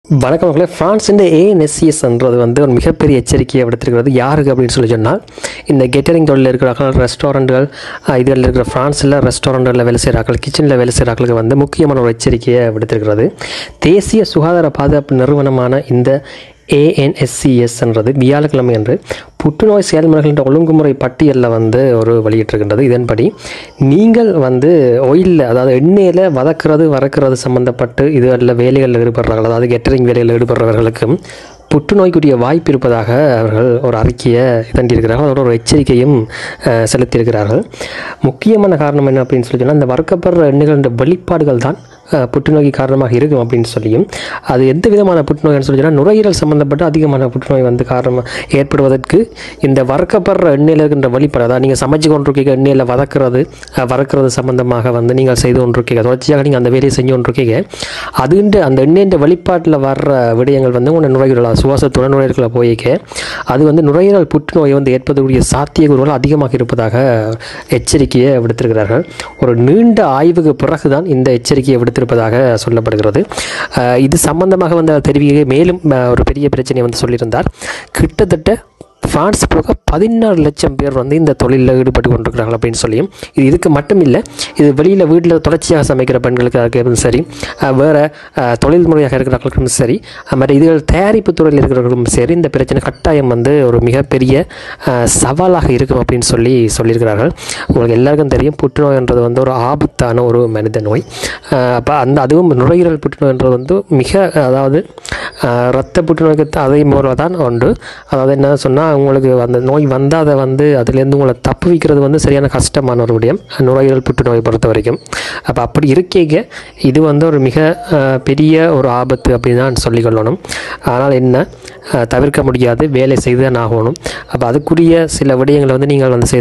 வணக்கம் மக்களே ஃப்ரான்ஸின் ஏஎன்எஸ்சிஎஸ்ன்றது வந்து ஒரு மிகப்பெரிய எச்சரிக்கையை விடுத்திருக்கிறது யாருக்கு அப்படின்னு சொல்லி சொன்னால் இந்த கெட்டரிங் தொழிலில் இருக்கிறார்கள் ரெஸ்டாரண்ட்டுகள் இதில் இருக்கிற ஃப்ரான்ஸில் ரெஸ்டாரண்ட்டில் வேலை செய்கிறார்கள் கிச்சனில் வேலை செய்கிறார்களுக்கு வந்து முக்கியமான ஒரு எச்சரிக்கையை விடுத்திருக்கிறது தேசிய சுகாதார பாதுகாப்பு நிறுவனமான இந்த ஏஎன்எஸ்சிஎஸ்ன்றது வியாழக்கிழமை அன்று புற்றுநோய் செயல்முறைகளின் ஒழுங்குமுறை பட்டியலில் வந்து ஒரு வெளியிட்டிருக்கின்றது இதன்படி நீங்கள் வந்து ஒயிலில் அதாவது எண்ணெயில் வதக்கிறது வறக்கிறது சம்மந்தப்பட்டு இதுகளில் வேலைகளில் ஈடுபடுறார்கள் அதாவது கெட்டரிங் வேலைகளில் ஈடுபடுறவர்களுக்கும் புற்றுநோய்க்குரிய வாய்ப்பு இருப்பதாக அவர்கள் ஒரு அறிக்கையை தண்டியிருக்கிறார்கள் அதோட ஒரு எச்சரிக்கையும் அஹ், செலுத்தியிருக்கிறார்கள் முக்கியமான காரணம் என்ன அப்படின்னு சொல்லி சொன்னால் இந்த வறுக்கப்படுற எண்ணெய்களின் வெளிப்பாடுகள் தான் அஹ், புற்றுநோய்க்கு காரணமாக இருக்கும் அப்படின்னு சொல்லியும் அது எந்த விதமான புற்றுநோய்னு சொல்லி சொன்னால் நுரையீரல் சம்மந்தப்பட்ட அதிகமான புற்றுநோய் வந்து காரணம் ஏற்படுவதற்கு இந்த வறுக்கப்படுற எண்ணெயில் இருக்கின்ற வெளிப்பாடு அதாவது நீங்கள் சமைச்சு கொண்டிருக்கீங்க எண்ணெயில் வதக்கிறது அஹ், வறுக்கிறது சம்பந்தமாக வந்து நீங்கள் செய்து கொண்டிருக்கீங்க தொடர்ச்சியாக நீங்கள் அந்த வேலையை செஞ்சு கொண்டிருக்கீங்க அதுன்ற அந்த எண்ணெயின் வெளிப்பாட்டில் வர்ற விடயங்கள் வந்து உங்கள் நுரையீரல் சுவாசத்துடன் நுரையீரலுக்குள்ள போயிக்க அது வந்து நுரையீரல் புற்றுநோயை வந்து ஏற்படுத்தக்கூடிய சாத்தியக்கூறுகள் அதிகமாக இருப்பதாக எச்சரிக்கையை விடுத்திருக்கிறார்கள் ஒரு நீண்ட ஆய்வுக்கு பிறகுதான் இந்த எச்சரிக்கையை விடுத்திருப்பதாக சொல்லப்படுகிறது அஹ் இது சம்பந்தமாக வந்து அவர் தெரிவிக்க மேலும் அஹ், ஒரு பெரிய பிரச்சனையை வந்து சொல்லியிருந்தார் கிட்டத்தட்ட பிரான்ஸ் போக பதினாறு லட்சம் பேர் வந்து இந்த தொழிலில் ஈடுபட்டு கொண்டிருக்கிறார்கள் அப்படின்னு சொல்லியும் இது இதுக்கு மட்டும் இல்லை இது வெளியில் வீட்டில் தொடர்ச்சியாக சமைக்கிற பெண்களுக்காக இருந்தாலும் சரி அஹ் வேறு அஹ், தொழில் முறையாக இருக்கிறவர்களுக்கும் சரி அது மாதிரி இதுகள் தயாரிப்பு துறையில் இருக்கிறவர்களும் சரி இந்த பிரச்சனை கட்டாயம் வந்து ஒரு மிகப்பெரிய அஹ், சவாலாக இருக்கும் அப்படின்னு சொல்லி சொல்லியிருக்கிறார்கள் உங்களுக்கு எல்லாருக்கும் தெரியும் புற்றுநோய்ன்றது வந்து ஒரு ஆபத்தான ஒரு மனித நோய் அப்போ அந்த அதுவும் நுரையீரல் புற்றுநோய்ன்றது வந்து மிக அதாவது அஹ், இரத்த புற்றுநோய்க்கு த- அதே முறை தான் உண்டு அதாவது என்ன சொன்னால் உங்களுக்கு அந்த நோய் வந்தால் அதை வந்து அதுலேருந்து உங்களை தப்பு வைக்கிறது வந்து சரியான கஷ்டமான ஒரு விடயம் நுரையீரல் புற்றுநோயை பொறுத்த வரைக்கும் அப்போ அப்படி இருக்கீங்க இது வந்து ஒரு மிக அஹ், பெரிய ஒரு ஆபத்து அப்படின்னு தான் சொல்லிக்கொள்ளணும் ஆனால் என்ன அஹ், தவிர்க்க முடியாது வேலை செய்து தான் ஆகணும் அப்போ அதுக்குரிய சில விடயங்களை வந்து நீங்கள் வந்து செய்து